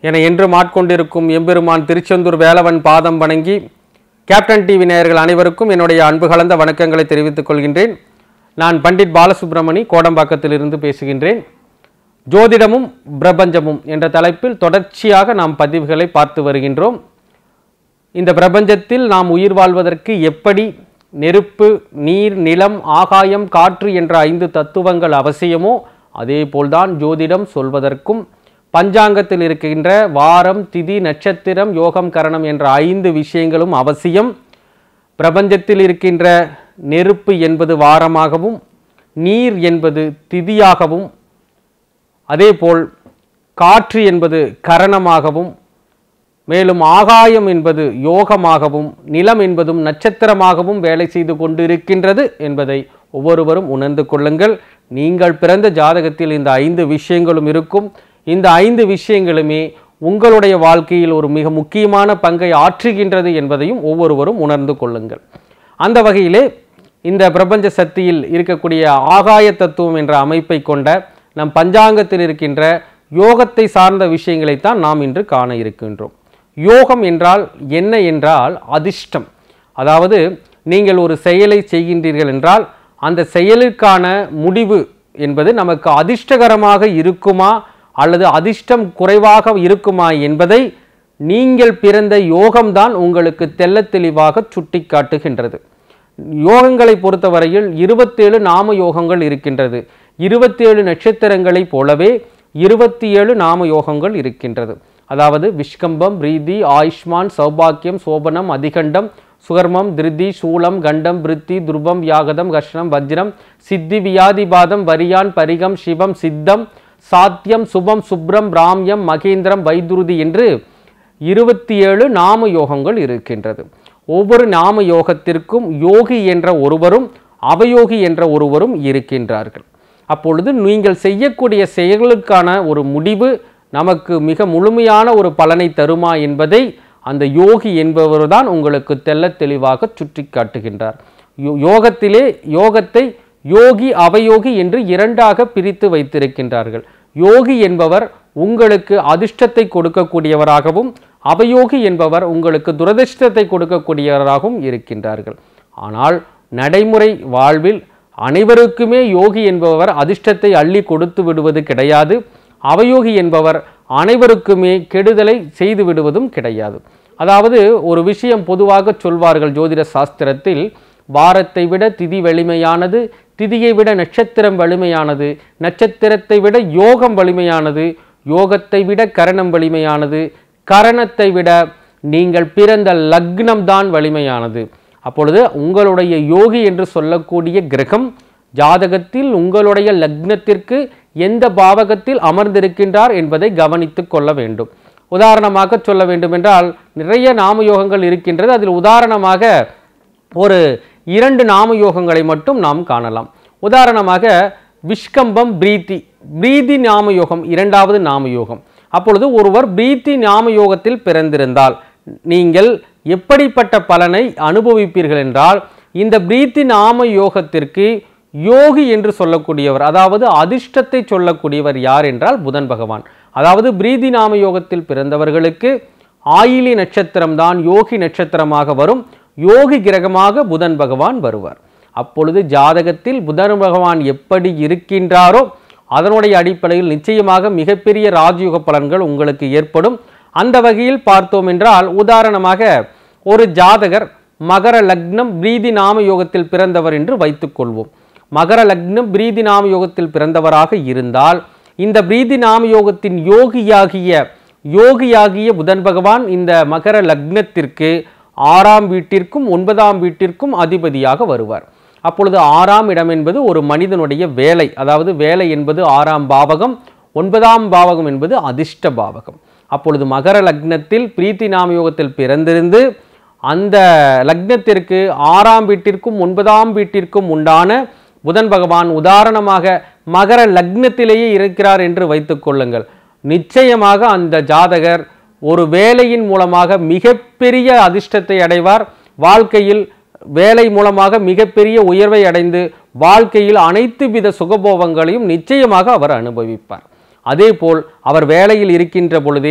என என்றும் ஆட்கொண்டிருக்கும் எம்பெருமான் திருச்செந்தூர் வேலவன் பாதம் வணங்கி கேப்டன் டிவி நேயர்கள் அனைவருக்கும் என்னுடைய அன்பு கலந்த வணக்கங்களை தெரிவித்துக் கொள்கின்றேன் நான் பண்டிட் பாலசுப்ரமணி கோடம்பாக்கத்திலிருந்து பேசுகின்றேன் ஜோதிடமும் பிரபஞ்சமும் என்ற தலைப்பில் தொடர்ச்சியாக நாம் பதிவுகளை பார்த்து வருகின்றோம் இந்த பிரபஞ்சத்தில் நாம் உயிர் வாழ்வதற்கு எப்படி நெருப்பு நீர் நிலம் ஆகாயம் காற்று என்ற ஐந்து தத்துவங்கள் அவசியமோ அதே போல்தான் ஜோதிடம் சொல்வதற்கும் பஞ்சாங்கத்தில் இருக்கின்ற வாரம் திதி நட்சத்திரம் யோகம் கரணம் என்ற ஐந்து விஷயங்களும் அவசியம் பிரபஞ்சத்தில் இருக்கின்ற நெருப்பு என்பது வாரமாகவும் நீர் என்பது திதியாகவும் அதேபோல் காற்று என்பது கரணமாகவும் மேலும் ஆகாயம் என்பது யோகமாகவும் நிலம் என்பதும் நட்சத்திரமாகவும் வேலை செய்து கொண்டிருக்கின்றது என்பதை ஒவ்வொருவரும் உணர்ந்து கொள்ளுங்கள் நீங்கள் பிறந்த ஜாதகத்தில் இந்த ஐந்து விஷயங்களும் இருக்கும் இந்த ஐந்து விஷயங்களுமே உங்களுடைய வாழ்க்கையில் ஒரு மிக முக்கியமான பங்கை ஆற்றுகின்றது என்பதையும் ஒவ்வொருவரும் உணர்ந்து கொள்ளுங்கள் அந்த வகையிலே இந்த பிரபஞ்ச சக்தியில் இருக்கக்கூடிய ஆகாய தத்துவம் என்ற அமைப்பை கொண்ட நம் பஞ்சாங்கத்தில் இருக்கின்ற யோகத்தை சார்ந்த விஷயங்களைத்தான் நாம் இன்று காண இருக்கின்றோம் யோகம் என்றால் என்ன என்றால் அதிர்ஷ்டம் அதாவது நீங்கள் ஒரு செயலை செய்கின்றீர்கள் என்றால் அந்த செயலுக்கான முடிவு என்பது நமக்கு அதிர்ஷ்டகரமாக இருக்குமா அல்லது அதிர்ஷ்டம் குறைவாக இருக்குமா என்பதை நீங்கள் பிறந்த யோகம்தான் உங்களுக்கு தெள்ளத் தெளிவாக சுட்டி காட்டுகின்றது யோகங்களை பொறுத்தவரையில் இருபத்தேழு நாம யோகங்கள் இருக்கின்றது இருபத்தேழு நட்சத்திரங்களைப் போலவே இருபத்தி ஏழு நாம யோகங்கள் இருக்கின்றது அதாவது விஷ்கம்பம் பிரீதி ஆயுஷ்மான் சௌபாக்கியம் சோபனம் அதிகண்டம் சுகர்மம் திருதி சூலம் கண்டம் பிருத்தி துருவம் யாகதம் கஷ்ணம் வஜ்ரம் சித்தி வியாதிபாதம் வரியான் பரிகம் சிவம் சித்தம் சாத்தியம் சுபம் சுப்ரம் ராம்யம் மகேந்திரம் வைதுருதி என்று இருபத்தி ஏழு நாம யோகங்கள் இருக்கின்றது ஒவ்வொரு நாம யோகத்திற்கும் யோகி என்ற ஒருவரும் அவயோகி என்ற ஒருவரும் இருக்கின்றார்கள் அப்பொழுது நீங்கள் செய்யக்கூடிய செயல்களுக்கான ஒரு முடிவு நமக்கு மிக முழுமையான ஒரு பலனை தருமா என்பதை அந்த யோகி என்பவர் தான் உங்களுக்கு தெள்ளத் தெளிவாக சுட்டி காட்டுகின்றார் யோ- யோகத்திலே யோகத்தை யோகி அவயோகி என்று இரண்டாக பிரித்து வைத்திருக்கின்றார்கள் யோகி என்பவர் உங்களுக்கு அதிர்ஷ்டத்தை கொடுக்கக்கூடியவராகவும் அவயோகி என்பவர் உங்களுக்கு துரதிர்ஷ்டத்தை கொடுக்கக்கூடியவராகவும் இருக்கின்றார்கள் ஆனால் நடைமுறை வாழ்வில் அனைவருக்குமே யோகி என்பவர் அதிர்ஷ்டத்தை அள்ளி கொடுத்து விடுவது கிடையாது அவயோகி என்பவர் அனைவருக்குமே கெடுதலை செய்து விடுவதும் கிடையாது அதாவது ஒரு விஷயம் பொதுவாக சொல்வார்கள் ஜோதிட சாஸ்திரத்தில் வாரத்தை விட திதி வலிமையானது திதியை விட நட்சத்திரம் வலிமையானது நட்சத்திரத்தை விட யோகம் வலிமையானது யோகத்தை விட கரணம் வலிமையானது கரணத்தை விட நீங்கள் பிறந்த லக்னம் தான் வலிமையானது அப்பொழுது உங்களுடைய யோகி என்று சொல்லக்கூடிய கிரகம் ஜாதகத்தில் உங்களுடைய லக்னத்திற்கு எந்த பாவகத்தில் அமர்ந்திருக்கின்றார் என்பதை கவனித்துக் கொள்ள வேண்டும் உதாரணமாக சொல்ல வேண்டுமென்றால் நிறைய நாமயோகங்கள் இருக்கின்றது அதில் உதாரணமாக ஒரு இரண்டு நாமயோகங்களை மட்டும் நாம் காணலாம் உதாரணமாக விஷ்கம்பம் பிரீத்தி பிரீதி நாமயோகம் இரண்டாவது நாமயோகம் அப்பொழுது ஒருவர் பிரீத்தி நாமயோகத்தில் பிறந்திருந்தால் நீங்கள் எப்படிப்பட்ட பலனை அனுபவிப்பீர்கள் என்றால் இந்த பிரீத்தி நாம யோகத்திற்கு யோகி என்று சொல்லக்கூடியவர் அதாவது அதிர்ஷ்டத்தை சொல்லக்கூடியவர் யார் என்றால் புதன் பகவான் அதாவது பிரீதி நாம யோகத்தில் பிறந்தவர்களுக்கு ஆயிலி நட்சத்திரம்தான் யோகி நட்சத்திரமாக வரும் யோகி கிரகமாக புதன் பகவான் வருவார் அப்பொழுது ஜாதகத்தில் புதன் பகவான் எப்படி இருக்கின்றாரோ அதனுடைய அடிப்படையில் நிச்சயமாக மிகப்பெரிய ராஜயோக பலன்கள் உங்களுக்கு ஏற்படும் அந்த வகையில் பார்த்தோம் என்றால் உதாரணமாக ஒரு ஜாதகர் மகர லக்னம் பிரீதி நாம யோகத்தில் பிறந்தவர் என்று வைத்துக்கொள்வோம் மகர லக்னம் பிரீதி நாம யோகத்தில் பிறந்தவராக இருந்தால் இந்த பிரீதி நாம யோகத்தின் யோகியாகிய யோகியாகிய புதன் பகவான் இந்த மகர லக்னத்திற்கு ஆறாம் வீட்டிற்கும் ஒன்பதாம் வீட்டிற்கும் அதிபதியாக வருவார் அப்பொழுது ஆறாம் இடம் என்பது ஒரு மனிதனுடைய வேலை அதாவது வேலை என்பது ஆறாம் பாவகம் ஒன்பதாம் பாவகம் என்பது அதிர்ஷ்ட பாவகம் அப்பொழுது மகர லக்னத்தில் பிரீத்தி நாமயோகத்தில் பிறந்திருந்து அந்த லக்னத்திற்கு ஆறாம் வீட்டிற்கும் ஒன்பதாம் வீட்டிற்கும் உண்டான புதன் பகவான் உதாரணமாக மகர லக்னத்திலேயே இருக்கிறார் என்று வைத்துக் கொள்ளுங்கள் நிச்சயமாக அந்த ஜாதகர் ஒரு வேலையின் மூலமாக மிகப்பெரிய அதிர்ஷ்டத்தை அடைவார் வாழ்க்கையில் வேலை மூலமாக மிகப்பெரிய உயர்வை அடைந்து வாழ்க்கையில் அனைத்து வித சுகபோகங்களையும் நிச்சயமாக அவர் அனுபவிப்பார் அதேபோல் அவர் வேலையில் இருக்கின்ற பொழுதே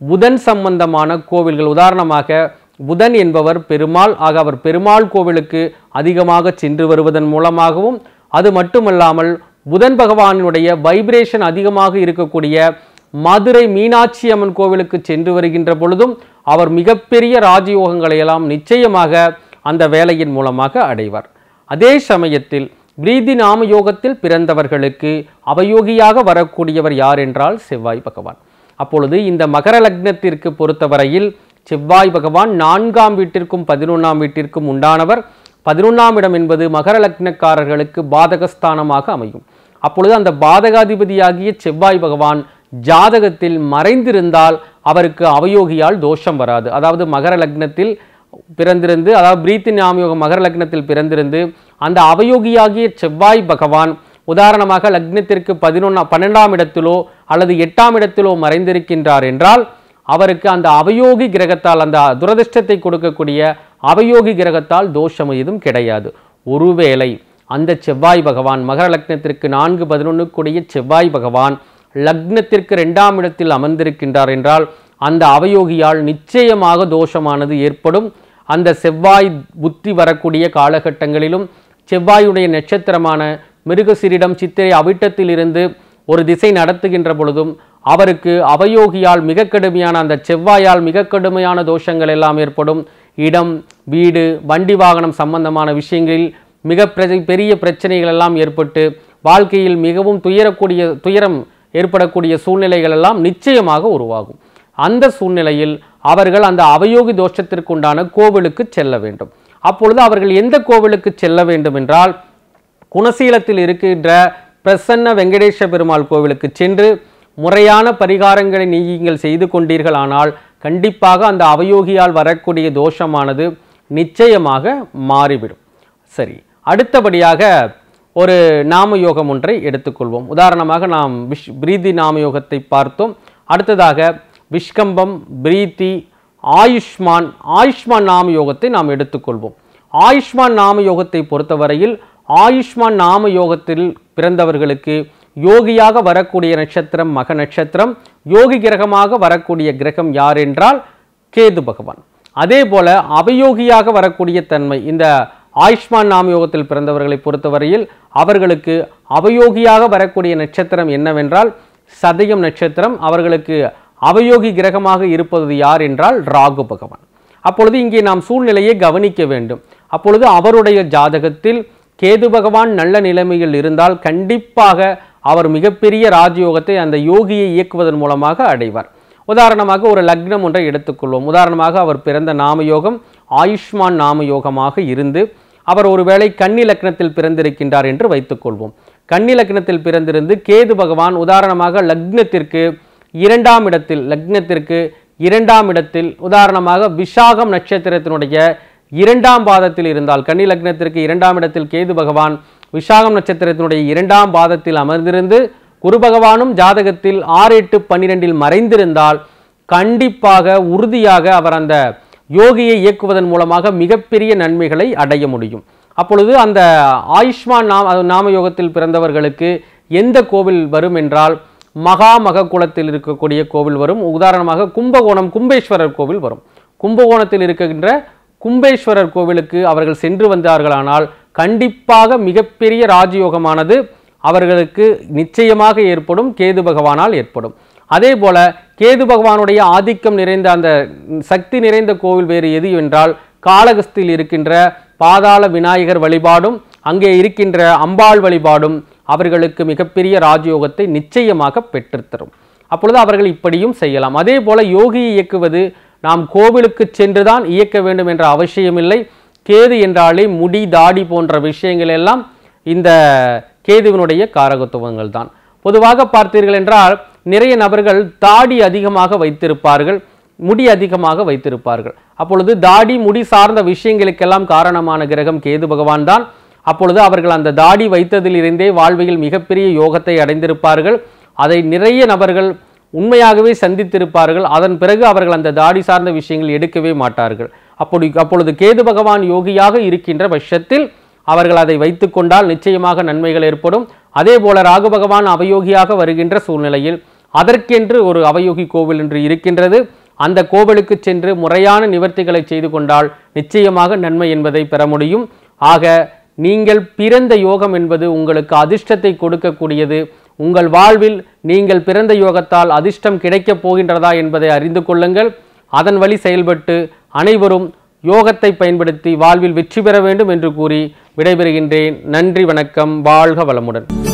புதன் சம்பந்தமான கோவில்கள் உதாரணமாக புதன் என்பவர் பெருமாள் ஆக அவர் பெருமாள் கோவிலுக்கு அதிகமாக சென்று வருவதன் மூலமாகவும் அது மட்டுமல்லாமல் புதன் பகவானுடைய வைப்ரேஷன் அதிகமாக இருக்கக்கூடிய மதுரை மீனாட்சி அம்மன் கோவிலுக்கு சென்று வருகின்ற பொழுதும் அவர் மிகப்பெரிய ராஜயோகங்களை எல்லாம் நிச்சயமாக அந்த வேலையின் மூலமாக அடைவார் அதே சமயத்தில் பிரீதி நாம யோகத்தில் பிறந்தவர்களுக்கு அவயோகியாக வரக்கூடியவர் யார் என்றால் செவ்வாய் பகவான் அப்பொழுது இந்த மகர லக்னத்திற்கு பொறுத்தவரையில் செவ்வாய் பகவான் நான்காம் வீட்டிற்கும் பதினொன்றாம் வீட்டிற்கும் உண்டானவர் பதினொன்றாம் இடம் என்பது மகர லக்னக்காரர்களுக்கு பாதகஸ்தானமாக அமையும் அப்பொழுது அந்த பாதகாதிபதியாகிய செவ்வாய் பகவான் ஜாதகத்தில் மறைந்திருந்தால் அவருக்கு அவயோகியால் தோஷம் வராது அதாவது மகர லக்னத்தில் பிறந்திருந்து அதாவது பிரீத்தி நாமயோகம் மகர லக்னத்தில் பிறந்திருந்து அந்த அவயோகியாகிய செவ்வாய் பகவான் உதாரணமாக லக்னத்திற்கு பதினொன்னா பன்னெண்டாம் இடத்திலோ அல்லது எட்டாம் இடத்திலோ மறைந்திருக்கின்றார் என்றால் அவருக்கு அந்த அவயோகி கிரகத்தால் அந்த துரதிர்ஷ்டத்தை கொடுக்கக்கூடிய அவயோகி கிரகத்தால் தோஷம் எதுவும் கிடையாது ஒருவேளை அந்த செவ்வாய் பகவான் மகர லக்னத்திற்கு நான்கு பதினொன்றுக்குடைய செவ்வாய் பகவான் லக்னத்திற்கு ரெண்டாம் இடத்தில் அமர்ந்திருக்கின்றார் என்றால் அந்த அவயோகியால் நிச்சயமாக தோஷமானது ஏற்படும் அந்த செவ்வாய் புத்தி வரக்கூடிய காலகட்டங்களிலும் செவ்வாயுடைய நட்சத்திரமான மிருகசிரிடம் சித்திரை அவிட்டத்தில் இருந்து ஒரு திசை நடத்துகின்ற பொழுதும் அவருக்கு அவயோகியால் மிக கடுமையான அந்த செவ்வாயால் மிக கடுமையான தோஷங்கள் எல்லாம் ஏற்படும் இடம் வீடு வண்டி வாகனம் சம்பந்தமான விஷயங்களில் மிக பிர- பெரிய பிரச்சனைகள் எல்லாம் ஏற்பட்டு வாழ்க்கையில் மிகவும் துயரக்கூடிய துயரம் ஏற்படக்கூடிய சூழ்நிலைகள் எல்லாம் நிச்சயமாக உருவாகும் அந்த சூழ்நிலையில் அவர்கள் அந்த அவயோகி தோஷத்திற்குண்டான கோவிலுக்கு செல்ல வேண்டும் அப்பொழுது அவர்கள் எந்த கோவிலுக்கு செல்ல வேண்டும் என்றால் குணசீலத்தில் இருக்கின்ற பிரசன்ன வெங்கடேஷ பெருமாள் கோவிலுக்கு சென்று முறையான பரிகாரங்களை நீங்கள் செய்து கொண்டீர்களானால் கண்டிப்பாக அந்த அவயோகியால் வரக்கூடிய தோஷமானது நிச்சயமாக மாறிவிடும் சரி அடுத்தபடியாக ஒரு நாமயோகம் ஒன்றை எடுத்துக்கொள்வோம் உதாரணமாக நாம் விஷ் பிரீதி நாமயோகத்தை பார்த்தோம் அடுத்ததாக விஷ்கம்பம் பிரீத்தி ஆயுஷ்மான் ஆயுஷ்மான் நாம யோகத்தை நாம் எடுத்துக்கொள்வோம் ஆயுஷ்மான் நாம யோகத்தை பொறுத்தவரையில் ஆயுஷ்மான் நாம யோகத்தில் பிறந்தவர்களுக்கு யோகியாக வரக்கூடிய நட்சத்திரம் மக நட்சத்திரம் யோகி கிரகமாக வரக்கூடிய கிரகம் யார் என்றால் கேது பகவான் அதே போல அவயோகியாக வரக்கூடிய தன்மை இந்த ஆயுஷ்மான் நாம யோகத்தில் பிறந்தவர்களை பொறுத்தவரையில் அவர்களுக்கு அவயோகியாக வரக்கூடிய நட்சத்திரம் என்னவென்றால் சதயம் நட்சத்திரம் அவர்களுக்கு அவயோகி கிரகமாக இருப்பது யார் என்றால் ராகு பகவான் அப்பொழுது இங்கே நாம் சூழ்நிலையை கவனிக்க வேண்டும் அப்பொழுது அவருடைய ஜாதகத்தில் கேது பகவான் நல்ல நிலைமையில் இருந்தால் கண்டிப்பாக அவர் மிகப்பெரிய ராஜயோகத்தை அந்த யோகியை இயக்குவதன் மூலமாக அடைவார் உதாரணமாக ஒரு லக்னம் ஒன்றை எடுத்துக்கொள்வோம் உதாரணமாக அவர் பிறந்த நாமயோகம் ஆயுஷ்மான் நாமயோகமாக இருந்து அவர் ஒருவேளை கன்னி லக்னத்தில் பிறந்திருக்கின்றார் என்று வைத்துக்கொள்வோம் கன்னி லக்னத்தில் பிறந்திருந்து கேது பகவான் உதாரணமாக லக்னத்திற்கு இரண்டாம் இடத்தில் லக்னத்திற்கு இரண்டாம் இடத்தில் உதாரணமாக விஷாகம் நட்சத்திரத்தினுடைய இரண்டாம் பாதத்தில் இருந்தால் கன்னி லக்னத்திற்கு இரண்டாம் இடத்தில் கேது பகவான் விஷாகம் நட்சத்திரத்தினுடைய இரண்டாம் பாதத்தில் அமர்ந்திருந்து குரு பகவானும் ஜாதகத்தில் ஆறு எட்டு பன்னிரெண்டில் மறைந்திருந்தால் கண்டிப்பாக உறுதியாக அவர் அந்த யோகியை இயக்குவதன் மூலமாக மிகப்பெரிய நன்மைகளை அடைய முடியும் அப்பொழுது அந்த ஆயுஷ்மான் நாம அது நாம யோகத்தில் பிறந்தவர்களுக்கு எந்த கோவில் வரும் என்றால் மகா மக குலத்தில் இருக்கக்கூடிய கோவில் வரும் உதாரணமாக கும்பகோணம் கும்பேஸ்வரர் கோவில் வரும் கும்பகோணத்தில் இருக்கின்ற கும்பேஸ்வரர் கோவிலுக்கு அவர்கள் சென்று வந்தார்களானால் கண்டிப்பாக மிகப்பெரிய ராஜயோகமானது அவர்களுக்கு நிச்சயமாக ஏற்படும் கேது பகவானால் ஏற்படும் அதே போல கேது பகவானுடைய ஆதிக்கம் நிறைந்த அந்த சக்தி நிறைந்த கோவில் வேறு எது என்றால் காளகஸ்தியில் இருக்கின்ற பாதாள விநாயகர் வழிபாடும் அங்கே இருக்கின்ற அம்பாள் வழிபாடும் அவர்களுக்கு மிகப்பெரிய ராஜயோகத்தை நிச்சயமாக பெற்றுத்தரும் அப்பொழுது அவர்கள் இப்படியும் செய்யலாம் அதே போல யோகியை இயக்குவது நாம் கோவிலுக்கு சென்றுதான் இயக்க வேண்டும் என்ற அவசியமில்லை கேது என்றாலே முடி தாடி போன்ற விஷயங்கள் எல்லாம் இந்த கேதுவினுடைய காரகத்துவங்கள் தான் பொதுவாக பார்த்தீர்கள் என்றால் நிறைய நபர்கள் தாடி அதிகமாக வைத்திருப்பார்கள் முடி அதிகமாக வைத்திருப்பார்கள் அப்பொழுது தாடி முடி சார்ந்த விஷயங்களுக்கெல்லாம் காரணமான கிரகம் கேது பகவான் தான் அப்பொழுது அவர்கள் அந்த தாடி வைத்ததிலிருந்தே வாழ்வில் மிகப்பெரிய யோகத்தை அடைந்திருப்பார்கள் அதை நிறைய நபர்கள் உண்மையாகவே சந்தித்திருப்பார்கள் அதன் பிறகு அவர்கள் அந்த தாடி சார்ந்த விஷயங்கள் எடுக்கவே மாட்டார்கள் அப்படி அப்பொழுது கேது பகவான் யோகியாக இருக்கின்ற பட்சத்தில் அவர்கள் அதை வைத்துக்கொண்டால் நிச்சயமாக நன்மைகள் ஏற்படும் அதே போல ராகு பகவான் அவயோகியாக வருகின்ற சூழ்நிலையில் அதற்கென்று ஒரு அவயோகி கோவில் என்று இருக்கின்றது அந்த கோவிலுக்கு சென்று முறையான நிவர்த்திகளை செய்து கொண்டால் நிச்சயமாக நன்மை என்பதை பெற முடியும் ஆக நீங்கள் பிறந்த யோகம் என்பது உங்களுக்கு அதிர்ஷ்டத்தை கொடுக்கக்கூடியது உங்கள் வாழ்வில் நீங்கள் பிறந்த யோகத்தால் அதிர்ஷ்டம் கிடைக்கப் போகின்றதா என்பதை அறிந்து கொள்ளுங்கள் அதன் வழி செயல்பட்டு அனைவரும் யோகத்தை பயன்படுத்தி வாழ்வில் வெற்றி பெற வேண்டும் என்று கூறி விடைபெறுகின்றேன் நன்றி வணக்கம் வாழ்க வளமுடன்